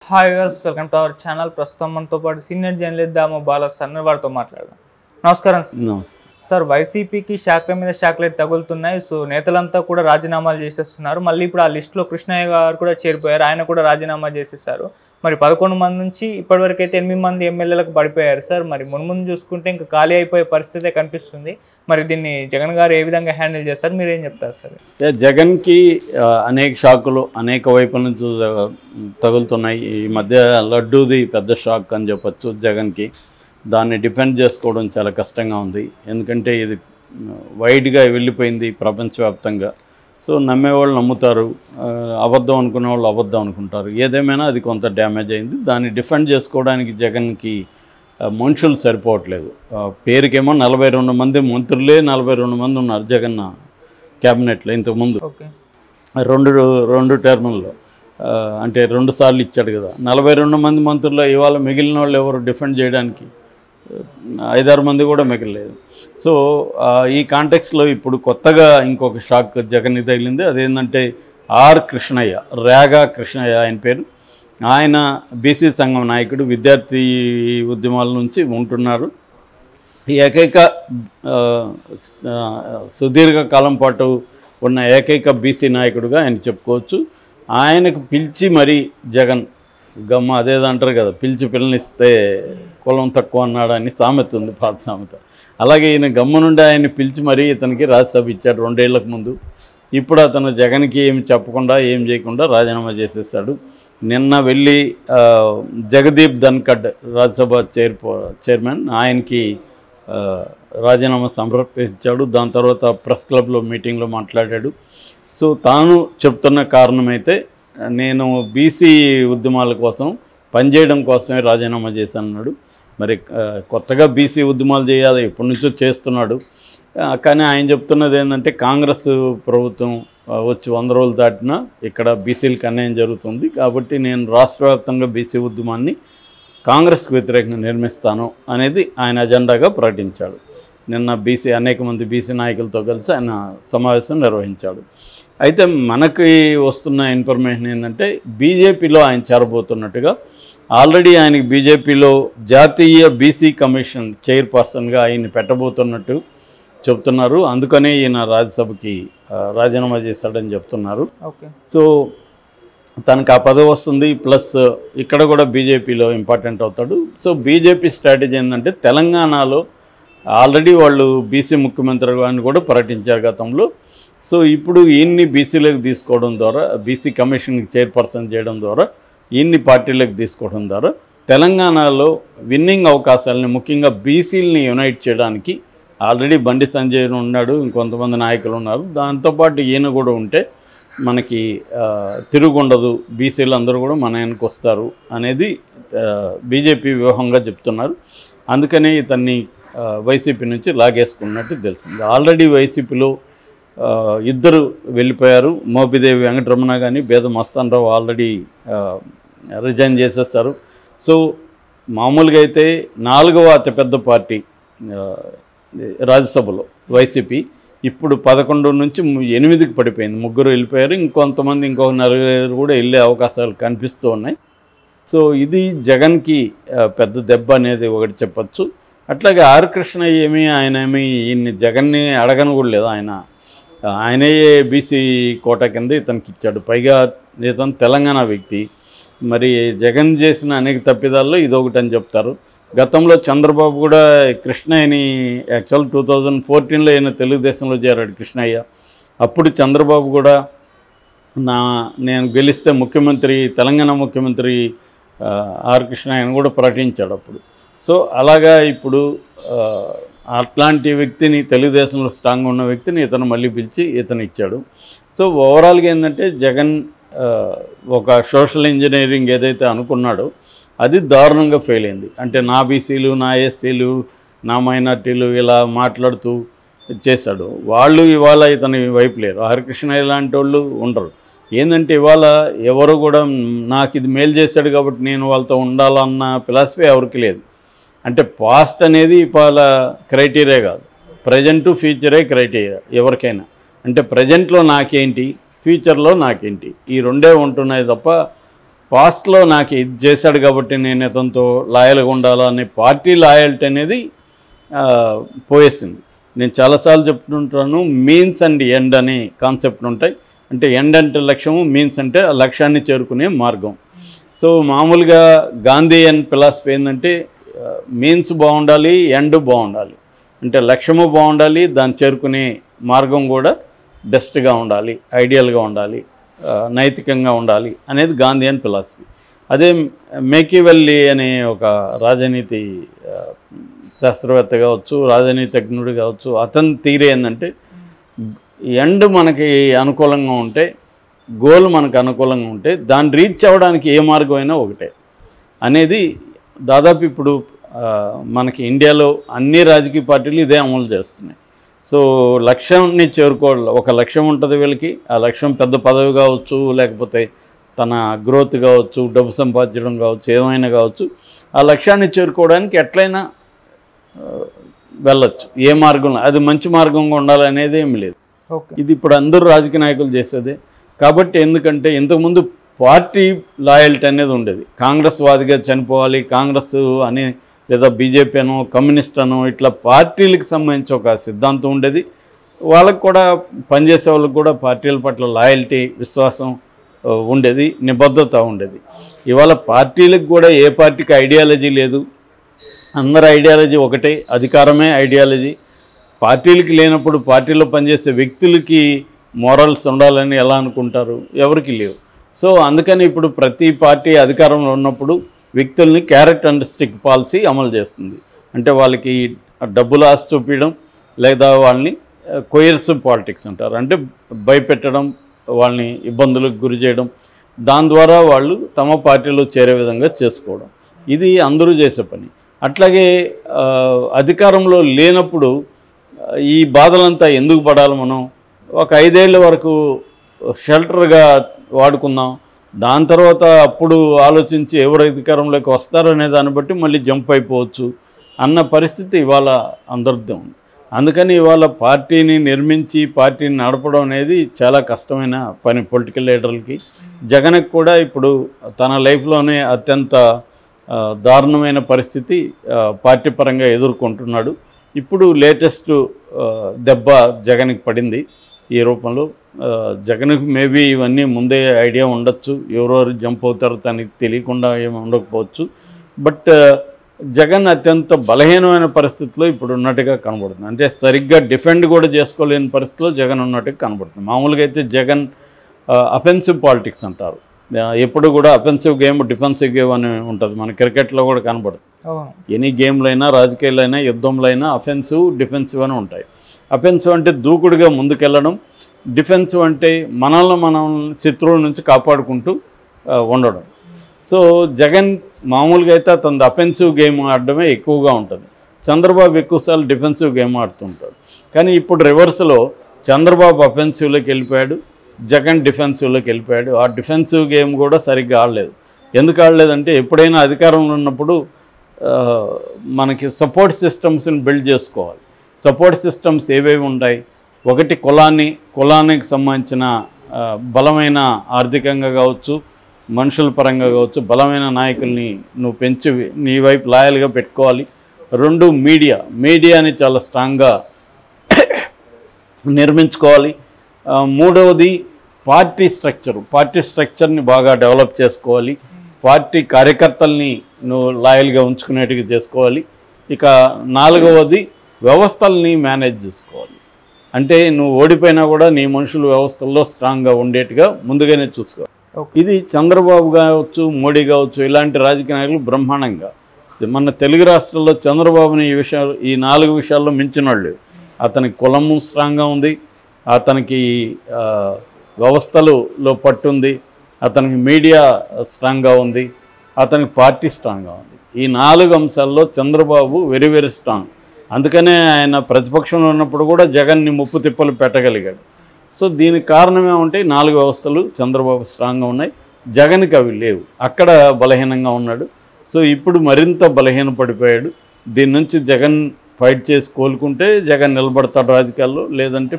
Hi girls welcome to our channel ప్రస్తుతం మనతో పాటు సీనియర్ జర్నలిస్ట్ దామో బాల సన్న వారితో మాట్లాడదాం నమస్కారం సార్. నమస్తే సార్ వైసీపీకి శాఖల మీద శాఖలు అయితే తగులుతున్నాయి సో నేతలంతా కూడా రాజీనామాలు చేసేస్తున్నారు మళ్ళీ ఇప్పుడు ఆ లిస్టులో కృష్ణయ్య గారు కూడా చేరిపోయారు ఆయన కూడా రాజీనామా చేసేసారు మరి పదకొండు మంది నుంచి ఇప్పటివరకు అయితే ఎనిమిది మంది ఎమ్మెల్యేలకు పడిపోయారు సార్ మరి మున్ముందు చూసుకుంటే ఇంకా ఖాళీ అయిపోయే పరిస్థితే కనిపిస్తుంది మరి దీన్ని జగన్ గారు ఏ విధంగా హ్యాండిల్ చేస్తారు మీరు ఏం చెప్తారు సార్ అంటే జగన్కి ఆ, అనేక షాకులు అనేక వైపుల నుంచి త- తగులుతున్నాయి ఈ మధ్య లడ్డూది పెద్ద షాక్ అని చెప్పొచ్చు జగన్కి దాన్ని డిఫెండ్ చేసుకోవడం చాలా కష్టంగా ఉంది ఎందుకంటే ఇది వైడ్గా వెళ్ళిపోయింది ప్రపంచవ్యాప్తంగా సో నమ్మేవాళ్ళు నమ్ముతారు ఆ, అబద్ధం అనుకునే వాళ్ళు అబద్ధం అనుకుంటారు ఏదేమైనా అది కొంత డ్యామేజ్ అయింది దాన్ని డిఫెండ్ చేసుకోవడానికి జగన్కి ఆ, మనుషులు సరిపోవట్లేదు ఆ, పేరుకేమో నలభై రెండు మంది మంత్రులే నలభై రెండు మంది ఉన్నారు జగన్ క్యాబినెట్లో ఇంతకుముందు ఓకే రెండు రెండు టర్ముల్లో ఆ, అంటే రెండు సార్లు ఇచ్చాడు కదా నలభై రెండు మంది మంత్రుల్లో ఇవాళ మిగిలిన వాళ్ళు ఎవరు డిఫెండ్ చేయడానికి ఆ, ఐదారు మంది కూడా మిగలలేదు సో ఆ, ఈ కాంటెక్స్లో ఇప్పుడు కొత్తగా ఇంకొక షాక్ జగన్ తగిలింది అదేంటంటే ఆర్ కృష్ణయ్య రేగా కృష్ణయ్య ఆయన పేరు ఆయన బీసీ సంఘం నాయకుడు విద్యార్థి ఉద్యమాల నుంచి ఉంటున్నారు ఈ ఏకైక ఆ, ఆ, సుదీర్ఘ కాలం పాటు ఉన్న ఏకైక బీసీ నాయకుడిగా ఆయన చెప్పుకోవచ్చు ఆయనకు పిలిచి మరీ జగన్ గమ్మ అదేదో అంటారు కదా పిలిచి పిల్లనిస్తే కులం తక్కువ అన్నాడు అని సామెత ఉంది పాత సామెత అలాగే ఈయన గమ్మ నుండి ఆయన పిలిచి మరీ ఇతనికి రాజ్యసభ ఇచ్చాడు రెండేళ్లకు ముందు ఇప్పుడు అతను జగన్కి ఏమి చెప్పకుండా ఏం చేయకుండా రాజీనామా చేసేసాడు నిన్న వెళ్ళి ఆ, జగదీప్ ధన్కడ్ రాజ్యసభ చైర్ చైర్మన్ ఆయనకి ఆ, రాజీనామా సమర్పించాడు దాని తర్వాత ప్రెస్ క్లబ్లో మీటింగ్లో మాట్లాడాడు సో తాను చెప్తున్న కారణమైతే నేను బీసీ ఉద్యమాల కోసం పనిచేయడం కోసమే రాజీనామా చేశాను అన్నాడు మరి ఆ, కొత్తగా బీసీ ఉద్యమాలు చేయాలి ఎప్పటి నుంచో చేస్తున్నాడు ఆ, కానీ ఆయన చెప్తున్నది ఏంటంటే కాంగ్రెస్ ప్రభుత్వం ఆ, వచ్చి వంద రోజులు దాటినా ఇక్కడ బీసీలకు అన్యాయం జరుగుతుంది కాబట్టి నేను రాష్ట్ర వ్యాప్తంగా బీసీ ఉద్యమాన్ని కాంగ్రెస్కు వ్యతిరేకంగా నిర్మిస్తాను అనేది ఆయన అజెండాగా ప్రకటించాడు నిన్న బీసీ అనేక మంది బీసీ నాయకులతో కలిసి ఆయన సమావేశం నిర్వహించాడు అయితే మనకి వస్తున్న ఇన్ఫర్మేషన్ ఏంటంటే బీజేపీలో ఆయన చేరబోతున్నట్టుగా ఆల్రెడీ ఆయనకి బీజేపీలో జాతీయ బీసీ కమిషన్ చైర్పర్సన్గా ఆయన్ని పెట్టబోతున్నట్టు చెప్తున్నారు అందుకనే ఈయన రాజ్యసభకి ఆ, రాజీనామా చేశాడని చెప్తున్నారు ఓకే సో తనకు ఆ పదవి వస్తుంది ప్లస్ ఇక్కడ కూడా బీజేపీలో ఇంపార్టెంట్ అవుతాడు సో బీజేపీ స్ట్రాటజీ ఏంటంటే తెలంగాణలో ఆల్రెడీ వాళ్ళు బీసీ ముఖ్యమంత్రి అని కూడా ప్రకటించారు గతంలో సో ఇప్పుడు ఈయన్ని బీసీలోకి తీసుకోవడం ద్వారా బీసీ కమిషన్కి చైర్పర్సన్ చేయడం ద్వారా ఈయన్ని పార్టీలోకి తీసుకోవడం ద్వారా తెలంగాణలో విన్నింగ్ అవకాశాలని ముఖ్యంగా బీసీలని యునైట్ చేయడానికి ఆల్రెడీ బండి సంజయ్ ఉన్నాడు ఇంకొంతమంది నాయకులు ఉన్నారు దాంతోపాటు ఈయన కూడా ఉంటే మనకి ఆ, తిరుగుండదు బీసీలు అందరూ కూడా మన వెనక్కి వస్తారు అనేది ఆ, బీజేపీ వ్యూహంగా చెప్తున్నారు అందుకనే ఇతన్ని ఆ, వైసీపీ నుంచి లాగేసుకున్నట్టు తెలిసింది ఆల్రెడీ వైసీపీలో ఆ, ఇద్దరు వెళ్ళిపోయారు మోపిదేవి వెంకటరమణ కానీ బేద మస్తానరావు ఆల్రెడీ రిజైన్ చేసేస్తారు సో మామూలుగా అయితే నాలుగవ అతిపెద్ద పార్టీ ఆ, రాజ్యసభలో వైసీపీ ఇప్పుడు పదకొండు నుంచి ము- ఎనిమిదికి పడిపోయింది ముగ్గురు వెళ్ళిపోయారు ఇంకొంతమంది ఇంకొక నలుగురు కూడా వెళ్ళే అవకాశాలు కనిపిస్తూ ఉన్నాయి సో ఇది జగన్కి ఆ, పెద్ద దెబ్బ అనేది ఒకటి చెప్పచ్చు అట్లాగే ఆర్ కృష్ణ ఏమి ఆయన ఏమి ఈయన్ని జగన్ని అడగను కూడా లేదు ఆయన ఆయనే బీసీ కోట కింద ఇతనికి ఇచ్చాడు పైగా ఇతను తెలంగాణ వ్యక్తి మరి జగన్ చేసిన అనేక తప్పిదాల్లో ఇదొకటి అని చెప్తారు గతంలో చంద్రబాబు కూడా కృష్ణయ్యని యాక్చువల్ టూ థౌజండ్ ఫోర్టీన్లో ఆయన తెలుగుదేశంలో చేరాడు కృష్ణయ్య అప్పుడు చంద్రబాబు కూడా నా నేను గెలిస్తే ముఖ్యమంత్రి తెలంగాణ ముఖ్యమంత్రి ఆ, ఆర్ కృష్ణయ్యని కూడా ప్రకటించాడు అప్పుడు సో అలాగా ఇప్పుడు ఆ, అట్లాంటి వ్యక్తిని తెలుగుదేశంలో స్ట్రాంగ్ ఉన్న వ్యక్తిని ఇతను మళ్ళీ పిలిచి ఇతను ఇచ్చాడు సో ఓవరాల్గా ఏంటంటే జగన్ ఆ, ఒక సోషల్ ఇంజనీరింగ్ ఏదైతే అనుకున్నాడో అది దారుణంగా ఫెయిల్ అయింది అంటే నా బీసీలు నా ఎస్సీలు నా మైనార్టీలు ఇలా మాట్లాడుతూ చేశాడు వాళ్ళు ఇవాళ ఇతని వైపు లేరు హరికృష్ణ ఇలాంటి వాళ్ళు ఉండరు ఏంటంటే ఇవాళ ఎవరు కూడా నాకు ఇది మేలు చేశాడు కాబట్టి నేను వాళ్ళతో ఉండాలన్న ఫిలాసఫీ ఎవరికి లేదు అంటే పాస్ట్ అనేది ఇవాళ క్రైటీరియా కాదు ప్రజెంట్ ఫ్యూచరే క్రైటీరియా ఎవరికైనా అంటే ప్రజెంట్లో నాకేంటి ఫ్యూచర్లో నాకేంటి ఈ రెండే ఉంటున్నాయి తప్ప పాస్ట్లో నాకు ఇది చేశాడు కాబట్టి నేను ఇతనితో లాయల్గా ఉండాలనే పార్టీ లాయల్టీ అనేది ఆ, పోయేసింది నేను చాలాసార్లు చెప్తుంటాను మీన్స్ అండ్ ఎండ్ అనే కాన్సెప్ట్ ఉంటాయి అంటే ఎండ్ అంటే లక్ష్యము మీన్స్ అంటే ఆ లక్ష్యాన్ని చేరుకునే మార్గం సో మామూలుగా గాంధీయన్ ఫిలాసఫీ ఏంటంటే మీన్స్ బాగుండాలి ఎండ్ బాగుండాలి అంటే లక్ష్యము బాగుండాలి దాన్ని చేరుకునే మార్గం కూడా బెస్ట్గా ఉండాలి ఐడియల్గా ఉండాలి ఆ, నైతికంగా ఉండాలి అనేది గాంధీయన్ ఫిలాసఫీ అదే మేకివెల్లి అనే ఒక రాజనీతి ఆ, శాస్త్రవేత్త కావచ్చు రాజనీతిజ్ఞుడు కావచ్చు అతని తీరే ఏంటంటే ఎండ్ మనకి అనుకూలంగా ఉంటే గోల్ మనకు అనుకూలంగా ఉంటే దాన్ని రీచ్ అవ్వడానికి ఏ మార్గం అయినా ఒకటే అనేది దాదాపు ఇప్పుడు ఆ, మనకి ఇండియాలో అన్ని రాజకీయ పార్టీలు ఇదే అమలు చేస్తున్నాయి సో లక్ష్యాన్ని చేరుకోవాలి ఒక లక్ష్యం ఉంటుంది వీళ్ళకి ఆ లక్ష్యం పెద్ద పదవి కావచ్చు లేకపోతే తన గ్రోత్ కావచ్చు డబ్బు సంపాదించడం కావచ్చు ఏమైనా కావచ్చు ఆ లక్ష్యాన్ని చేరుకోవడానికి ఎట్లయినా ఆ, వెళ్ళొచ్చు ఏ మార్గంలో అది మంచి మార్గంగా ఉండాలనేది ఏమి లేదు ఓకే ఇది ఇప్పుడు అందరూ రాజకీయ నాయకులు చేసేదే కాబట్టి ఎందుకంటే ఇంతకుముందు పార్టీ లాయల్టీ అనేది ఉండేది కాంగ్రెస్ వాదిగా చనిపోవాలి కాంగ్రెస్ అని లేదా బీజేపీ అనో కమ్యూనిస్ట్ అనో ఇట్లా పార్టీలకు సంబంధించి ఒక సిద్ధాంతం ఉండేది వాళ్ళకు కూడా పనిచేసే వాళ్ళకి కూడా పార్టీల పట్ల లాయల్టీ విశ్వాసం ఆ, ఉండేది నిబద్ధత ఉండేది ఇవాళ పార్టీలకు కూడా ఏ పార్టీకి ఐడియాలజీ లేదు అందరి ఐడియాలజీ ఒకటే అధికారమే ఐడియాలజీ పార్టీలకి లేనప్పుడు పార్టీలో పనిచేసే వ్యక్తులకి మోరల్స్ ఉండాలని ఎలా అనుకుంటారు ఎవరికి లేవు సో అందుకని ఇప్పుడు ప్రతి పార్టీ అధికారంలో ఉన్నప్పుడు వ్యక్తుల్ని క్యారెట్ అండ్ స్టిక్ పాలసీ అమలు చేస్తుంది అంటే వాళ్ళకి డబ్బులు ఆశ చూపించడం లేదా వాళ్ళని కొయర్సివ్ పాలిటిక్స్ అంటారు అంటే భయపెట్టడం వాళ్ళని ఇబ్బందులకు గురి చేయడం దాని ద్వారా వాళ్ళు తమ పార్టీలో చేరే విధంగా చేసుకోవడం ఇది అందరూ చేసే పని అట్లాగే ఆ, అధికారంలో లేనప్పుడు ఆ, ఈ బాధలంతా ఎందుకు పడాలి మనం ఒక ఐదేళ్ల వరకు షెల్టర్గా వాడుకుందాం దాని తర్వాత అప్పుడు ఆలోచించి ఎవరు అధికారంలోకి వస్తారనే దాన్ని బట్టి మళ్ళీ జంప్ అయిపోవచ్చు అన్న పరిస్థితి ఇవాళ అందరితో ఉంది అందుకని ఇవాళ పార్టీని నిర్మించి పార్టీని నడపడం అనేది చాలా కష్టమైన పని పొలిటికల్ లీడర్లకి జగన్కి కూడా ఇప్పుడు తన లైఫ్లోనే అత్యంత ఆ, దారుణమైన పరిస్థితి ఆ, పార్టీ పరంగా ఎదుర్కొంటున్నాడు ఇప్పుడు లేటెస్ట్ దెబ్బ జగన్కి పడింది ఈ రూపంలో ఆ, జగన్కి మేబీ ఇవన్నీ ముందే ఐడియా ఉండొచ్చు ఎవరెవరు జంప్ అవుతారో తనకి తెలియకుండా ఏమి ఉండకపోవచ్చు బట్ జగన్ అత్యంత బలహీనమైన పరిస్థితిలో ఇప్పుడు ఉన్నట్టుగా కనబడుతుంది అంటే సరిగ్గా డిఫెండ్ కూడా చేసుకోలేని పరిస్థితిలో జగన్ ఉన్నట్టుగా కనబడుతుంది మామూలుగా అయితే జగన్ అఫెన్సివ్ పాలిటిక్స్ అంటారు ఆ, ఎప్పుడు కూడా అఫెన్సివ్ గేమ్ డిఫెన్సివ్ గేమ్ అని ఉంటుంది మన క్రికెట్లో కూడా కనబడుతుంది అవును ఎనీ గేమ్లో అయినా రాజకీయాల్లో అయినా యుద్ధంలో అయినా అఫెన్సివ్ డిఫెన్సివ్ అని ఉంటాయి అఫెన్సివ్ అంటే దూకుడుగా ముందుకెళ్ళడం డిఫెన్సివ్ అంటే మనల్ని మనం శత్రువుల నుంచి కాపాడుకుంటూ ఆ, ఉండడం సో జగన్ మామూలుగా అయితే అతను అఫెన్సివ్ గేమ్ ఆడడమే ఎక్కువగా ఉంటుంది చంద్రబాబు ఎక్కువసార్లు డిఫెన్సివ్ గేమ్ ఆడుతుంటాడు కానీ ఇప్పుడు రివర్స్లో చంద్రబాబు అఫెన్సివ్లోకి వెళ్ళిపోయాడు జగన్ డిఫెన్సివ్లోకి వెళ్ళిపోయాడు ఆ డిఫెన్సివ్ గేమ్ కూడా సరిగ్గా ఆడలేదు ఎందుకు ఆడలేదంటే ఎప్పుడైనా అధికారంలో ఉన్నప్పుడు ఆ, మనకి సపోర్ట్ సిస్టమ్స్ని బిల్డ్ చేసుకోవాలి సపోర్ట్ సిస్టమ్స్ ఏవేవి ఉంటాయి ఒకటి కులాన్ని కులానికి సంబంధించిన ఆ, బలమైన ఆర్థికంగా కావచ్చు మనుషుల పరంగా కావచ్చు బలమైన నాయకుల్ని నువ్వు పెంచి నీ వైపు లాయల్గా పెట్టుకోవాలి రెండు మీడియా మీడియాని చాలా స్ట్రాంగ్గా నిర్మించుకోవాలి ఆ, మూడవది పార్టీ స్ట్రక్చర్ పార్టీ స్ట్రక్చర్ని బాగా డెవలప్ చేసుకోవాలి పార్టీ కార్యకర్తల్ని నువ్వు లాయల్గా ఉంచుకునేట్టుగా చేసుకోవాలి ఇక నాలుగవది వ్యవస్థల్ని మేనేజ్ చేసుకోవాలి అంటే నువ్వు ఓడిపోయినా కూడా నీ మనుషులు వ్యవస్థల్లో స్ట్రాంగ్గా ఉండేట్టుగా ముందుగానే చూసుకోవాలి ఓకే ఇది చంద్రబాబు కావచ్చు మోడీ కావచ్చు ఇలాంటి రాజకీయ నాయకులు బ్రహ్మాండంగా మన తెలుగు రాష్ట్రాల్లో చంద్రబాబుని ఈ విషయాలు ఈ నాలుగు విషయాల్లో మించిన వాళ్ళు అతనికి కులము స్ట్రాంగ్గా ఉంది అతనికి ఆ, వ్యవస్థలలో పట్టుంది అతనికి మీడియా స్ట్రాంగ్గా ఉంది అతనికి పార్టీ స్ట్రాంగ్గా ఉంది ఈ నాలుగు అంశాల్లో చంద్రబాబు వెరీ వెరీ స్ట్రాంగ్ అందుకనే ఆయన ప్రతిపక్షంలో ఉన్నప్పుడు కూడా జగన్ని ముప్పు తిప్పలు పెట్టగలిగాడు సో దీనికి కారణం ఏమంటే ఈ నాలుగు వ్యవస్థలు చంద్రబాబు స్ట్రాంగ్గా ఉన్నాయి జగన్కి అవి లేవు అక్కడ బలహీనంగా ఉన్నాడు సో ఇప్పుడు మరింత బలహీన పడిపోయాడు దీని నుంచి జగన్ ఫైట్ చేసి కోలుకుంటే జగన్ నిలబడతాడు రాజకీయాల్లో లేదంటే